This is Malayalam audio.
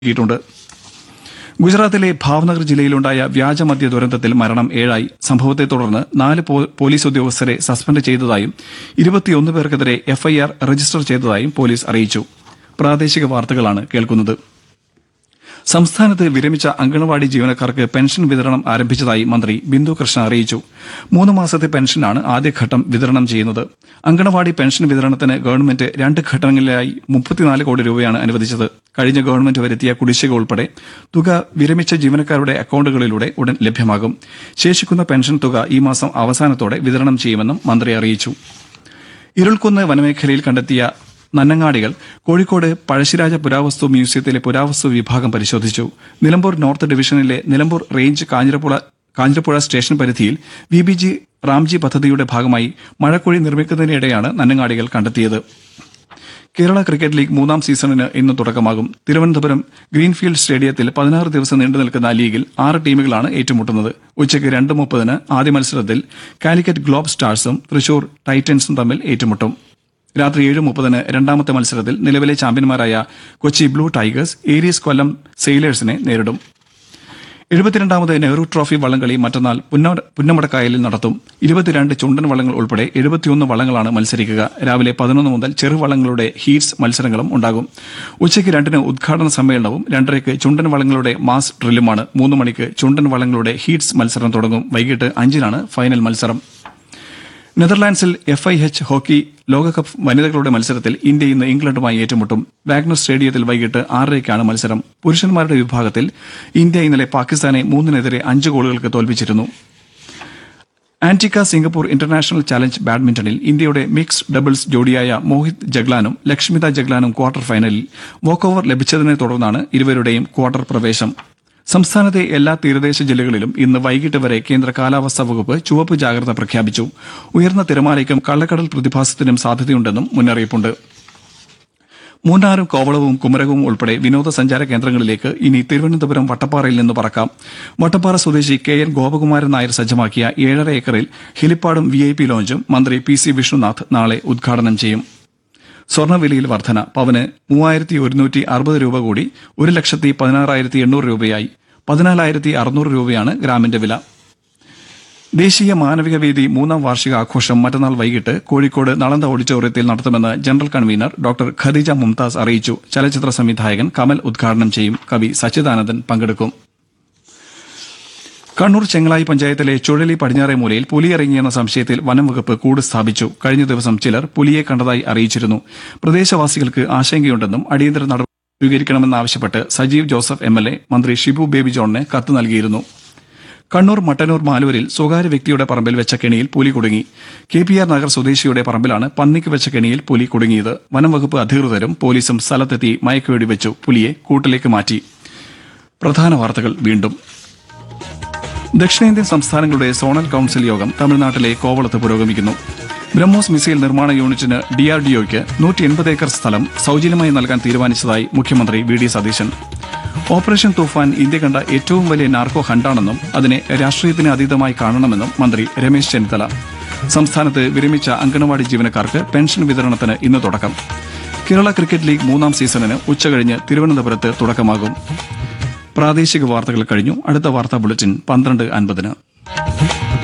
നൽകിയിട്ടുണ്ട് ഗുജറാത്തിലെ ഭാവ്നഗർ ജില്ലയിലുണ്ടായ വ്യാജമദ്യ ദുരന്തത്തിൽ മരണം ഏഴായി സംഭവത്തെ തുടർന്ന് നാല് പോ- പോലീസ് ഉദ്യോഗസ്ഥരെ സസ്പെൻഡ് ചെയ്തതായും ഇരുപത്തിയൊന്ന് പേർക്കെതിരെ എഫ്ഐആർ രജിസ്റ്റർ ചെയ്തതായും പോലീസ് അറിയിച്ചു പ്രാദേശിക വാർത്തകളാണ് കേൾക്കുന്നത് സംസ്ഥാനത്ത് വിരമിച്ച അങ്കണവാടി ജീവനക്കാർക്ക് പെൻഷൻ വിതരണം ആരംഭിച്ചതായി മന്ത്രി ബിന്ദു കൃഷ്ണ അറിയിച്ചു മൂന്ന് മാസത്തെ പെൻഷനാണ് ആദ്യഘട്ടം വിതരണം ചെയ്യുന്നത് അങ്കണവാടി പെൻഷൻ വിതരണത്തിന് ഗവൺമെന്റ് രണ്ട് ഘട്ടങ്ങളിലായി മുപ്പത്തിനാല് കോടി രൂപയാണ് അനുവദിച്ചത് കഴിഞ്ഞ ഗവൺമെന്റ് വരുത്തിയ കുടിശ്ശിക ഉൾപ്പെടെ തുക വിരമിച്ച ജീവനക്കാരുടെ അക്കൌണ്ടുകളിലൂടെ ഉടൻ ലഭ്യമാകും ശേഷിക്കുന്ന പെൻഷൻ തുക ഈ മാസം അവസാനത്തോടെ വിതരണം ചെയ്യുമെന്നും മന്ത്രി അറിയിച്ചു ഇരുൾക്കുന്ന് വനമേഖലയിൽ കണ്ടെത്തിയ നന്നങ്ങാടികൾ കോഴിക്കോട് പഴശ്ശിരാജ പുരാവസ്തു മ്യൂസിയത്തിലെ പുരാവസ്തു വിഭാഗം പരിശോധിച്ചു നിലമ്പൂർ നോർത്ത് ഡിവിഷനിലെ നിലമ്പൂർ റേഞ്ച് കാഞ്ഞിരപ്പുഴ കാഞ്ഞിരപ്പുഴ സ്റ്റേഷൻ പരിധിയിൽ വി ബി ജി റാംജി പദ്ധതിയുടെ ഭാഗമായി മഴക്കുഴി നിർമ്മിക്കുന്നതിനിടെയാണ് നന്നങ്ങാടികൾ കണ്ടെത്തിയത് കേരള ക്രിക്കറ്റ് ലീഗ് മൂന്നാം സീസണിന് ഇന്ന് തുടക്കമാകും തിരുവനന്തപുരം ഗ്രീൻഫീൽഡ് സ്റ്റേഡിയത്തിൽ പതിനാറ് ദിവസം നീണ്ടു നിൽക്കുന്ന ലീഗിൽ ആറ് ടീമുകളാണ് ഏറ്റുമുട്ടുന്നത് ഉച്ചയ്ക്ക് രണ്ട് മുപ്പതിന് ആദ്യ മത്സരത്തിൽ കാലിക്കറ്റ് ഗ്ലോബ് സ്റ്റാർസും തൃശൂർ ടൈറ്റൻസും തമ്മിൽ ഏറ്റുമുട്ടും രാത്രി ഏഴ് മുപ്പതിന് രണ്ടാമത്തെ മത്സരത്തിൽ നിലവിലെ ചാമ്പ്യന്മാരായ Kochi blue tigers Aries Kollam സെയിലേഴ്സിനെ നേരിടും എഴുപത്തിരണ്ടാമത് നെഹ്റു ട്രോഫി വള്ളംകളി മറ്റന്നാൾ പുന്ന- പുന്നമടക്കായലിൽ നടത്തും ഇരുപത്തിരണ്ട് ചുണ്ടൻ വള്ളങ്ങൾ ഉൾപ്പെടെ എഴുപത്തിയൊന്ന് വള്ളങ്ങളാണ് മത്സരിക്കുക രാവിലെ പതിനൊന്ന് മുതൽ ചെറുവള്ളങ്ങളുടെ ഹീറ്റ്സ് മത്സരങ്ങളും ഉണ്ടാകും ഉച്ചയ്ക്ക് രണ്ടിന് ഉദ്ഘാടന സമ്മേളനവും രണ്ടരയ്ക്ക് ചുണ്ടൻ വള്ളങ്ങളുടെ മാസ് ഡ്രില്ലുമാണ് മൂന്ന് മണിക്ക് ചുണ്ടൻ വള്ളങ്ങളുടെ ഹീറ്റ്സ് മത്സരം തുടങ്ങും വൈകിട്ട് അഞ്ചിനാണ് ഫൈനൽ മത്സരം നെതർലാൻഡ്സിൽ എഫ് ഐ എച്ച് ഹോക്കി ലോകകപ്പ് വനിതകളുടെ മത്സരത്തിൽ ഇന്ത്യ ഇന്ന് ഇംഗ്ലണ്ടുമായി ഏറ്റുമുട്ടും വാഗ്നർ സ്റ്റേഡിയത്തിൽ വൈകിട്ട് ആറരയ്ക്കാണ് മത്സരം പുരുഷന്മാരുടെ വിഭാഗത്തിൽ ഇന്ത്യ ഇന്നലെ പാകിസ്ഥാനെ മൂന്നിനെതിരെ അഞ്ച് ഗോളുകൾക്ക് തോൽപ്പിച്ചിരുന്നു ആന്റിക്ക സിംഗപ്പൂർ ഇന്റർനാഷണൽ ചാലഞ്ച് ബാഡ്മിന്റണിൽ ഇന്ത്യയുടെ മിക്സ്ഡ് ഡബിൾസ് ജോഡിയായ മോഹിത് ജഗ്ലാനും ലക്ഷ്മിത ജഗ്ലാനും ക്വാർട്ടർ ഫൈനലിൽ വോക്കോവർ ലഭിച്ചതിനെ തുടർന്നാണ് ഇരുവരുടെയും ക്വാർട്ടർ പ്രവേശം സംസ്ഥാനത്തെ എല്ലാ തീരദേശ ജില്ലകളിലും ഇന്ന് വൈകിട്ട് വരെ കേന്ദ്ര കാലാവസ്ഥാ വകുപ്പ് ചുവപ്പ് ജാഗ്രത പ്രഖ്യാപിച്ചു ഉയർന്ന തിരമാലയ്ക്കും കള്ളക്കടൽ പ്രതിഭാസത്തിനും സാധ്യതയുണ്ടെന്നും മുന്നറിയിപ്പുണ്ട് മൂന്നാറും കോവളവും കുമരകവും ഉൾപ്പെടെ വിനോദസഞ്ചാര കേന്ദ്രങ്ങളിലേക്ക് ഇനി തിരുവനന്തപുരം വട്ടപ്പാറയിൽ നിന്ന് പറക്കാം വട്ടപ്പാറ സ്വദേശി കെ എൻ ഗോപകുമാരൻ നായർ സജ്ജമാക്കിയ ഏഴര ഏക്കറിൽ ഹെലിപ്പാഡും വി ഐ പി ലോഞ്ചും മന്ത്രി പി സി വിഷ്ണുനാഥ് നാളെ ഉദ്ഘാടനം ചെയ്യും സ്വർണ്ണവിലയിൽ വർധന പവന് മൂവായിരത്തി ഒരുന്നൂറ്റി അറുപത് രൂപ കൂടി ഒരു ലക്ഷത്തി പതിനാറായിരത്തി എണ്ണൂറ് രൂപയായി പതിനാലായിരത്തി അറുന്നൂറ് രൂപയാണ് ഗ്രാമിന്റെ വില ദേശീയ മാനവിക വേദി മൂന്നാം വാർഷിക ആഘോഷം മറ്റന്നാൾ വൈകിട്ട് കോഴിക്കോട് നളന്ദ ഓഡിറ്റോറിയത്തിൽ നടത്തുമെന്ന് general convener doctor Khadeeja Mumtaz അറിയിച്ചു ചലച്ചിത്ര സംവിധായകൻ കമൽ ഉദ്ഘാടനം ചെയ്യും കവി സച്ചിദാനന്ദൻ പങ്കെടുക്കും കണ്ണൂർ ചെങ്ങളായി പഞ്ചായത്തിലെ ചുഴലി പടിഞ്ഞാറേ മൂലയിൽ പുലി ഇറങ്ങിയെന്ന സംശയത്തിൽ വനം വകുപ്പ് കൂട് സ്ഥാപിച്ചു കഴിഞ്ഞ ദിവസം ചിലർ പുലിയെ കണ്ടതായി അറിയിച്ചിരുന്നു പ്രദേശവാസികൾക്ക് ആശങ്കയുണ്ടെന്നും അടിയന്തര നടപടി സ്വീകരിക്കണമെന്നാവശ്യപ്പെട്ട് Sajeev Joseph M L A മന്ത്രി ഷിബു ബേബി ജോണിന് കത്ത് നൽകിയിരുന്നു കണ്ണൂർ മട്ടന്നൂർ മാലൂരിൽ സ്വകാര്യ വ്യക്തിയുടെ പറമ്പിൽ വെച്ച കെണിയിൽ പുലി കുടുങ്ങി കെ പി ആർ നഗർ സ്വദേശിയുടെ പറമ്പിലാണ് പന്നിക്ക് വെച്ച കെണിയിൽ പുലി കുടുങ്ങിയത് വനം വകുപ്പ് അധികൃതരും പോലീസും സ്ഥലത്തെത്തി മയക്കുവെടി വെച്ചു പുലിയെ കൂട്ടിലേക്ക് മാറ്റി പ്രധാന വാർത്തകൾ വീണ്ടും ദക്ഷിണേന്ത്യൻ സംസ്ഥാനങ്ങളുടെ സോണൽ കൌൺസിൽ യോഗം തമിഴ്നാട്ടിലെ കോവളത്ത് പുരോഗമിക്കുന്നു ബ്രഹ്മോസ് മിസൈൽ നിർമ്മാണ യൂണിറ്റിന് ഡിആർഡിഒയ്ക്ക് നൂറ്റി എൺപത് ഏക്കർ സ്ഥലം സൌജന്യമായി നൽകാൻ തീരുമാനിച്ചതായി മുഖ്യമന്ത്രി V D Satheesan operation Toofan India കണ്ട ഏറ്റവും വലിയ നാർക്കോ ഹണ്ടാണെന്നും അതിനെ രാഷ്ട്രീയത്തിന് അതീതമായി കാണണമെന്നും മന്ത്രി രമേശ് ചെന്നിത്തല സംസ്ഥാനത്ത് വിരമിച്ച അങ്കണവാടി ജീവനക്കാർക്ക് പെൻഷൻ വിതരണത്തിന് ഇന്ന് തുടക്കം കേരള ക്രിക്കറ്റ് ലീഗ് മൂന്നാം സീസണിന് ഉച്ചകഴിഞ്ഞ് തിരുവനന്തപുരത്ത് തുടക്കമാകും പ്രാദേശിക വാർത്തകൾ കഴിഞ്ഞു അടുത്ത വാർത്താ ബുള്ളറ്റിൻ പന്ത്രണ്ട് അൻപതിന്